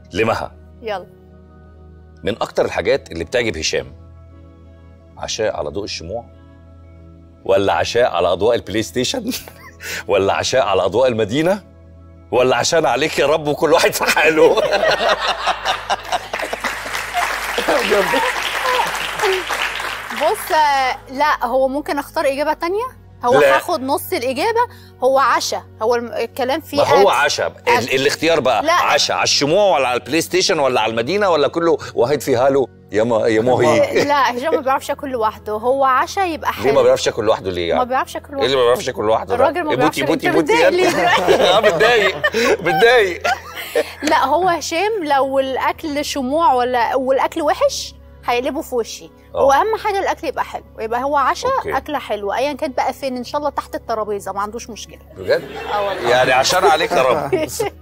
لمها يلا من اكتر الحاجات اللي بتعجب هشام عشاء على ضوء الشموع ولا عشاء على اضواء البلاي ستيشن ولا عشاء على اضواء المدينه ولا عشان عليك يا رب وكل واحد في حاله بص آه، لا هو ممكن اختار اجابه تانية هو لا. هاخد نص الاجابه هو عشاء هو الم- الكلام فيه ما هو أكل. عشاء عشاء. ال- الاختيار بقى لا. عشاء على الشموع ولا على البلاي ستيشن ولا على المدينه ولا كله واحد في حاله يا ما يا مهي لا هشام ما بيعرفش ياكل لوحده هو عشاء يبقى حلو ليه ما بيعرفش ياكل لوحده ليه ما يعني؟ بيعرفش ياكل ايه اللي ما لوحده بيعرفش ياكل لوحده ده؟ الراجل ما إيه بيعرفش بوتي ياكل. بوتي أنت بوتي متضايق ليه يلا. اه متضايق متضايق لا هو هشام لو الاكل شموع ولا والاكل وحش هيقلبه في وشي آه. واهم حاجه الاكل يبقى حلو يبقى هو عشاء أوكي. اكله حلوه ايا كانت بقى فين ان شاء الله تحت الترابيزه ما عندوش مشكله بجد؟ اه والله يعني عشان عليك يا رب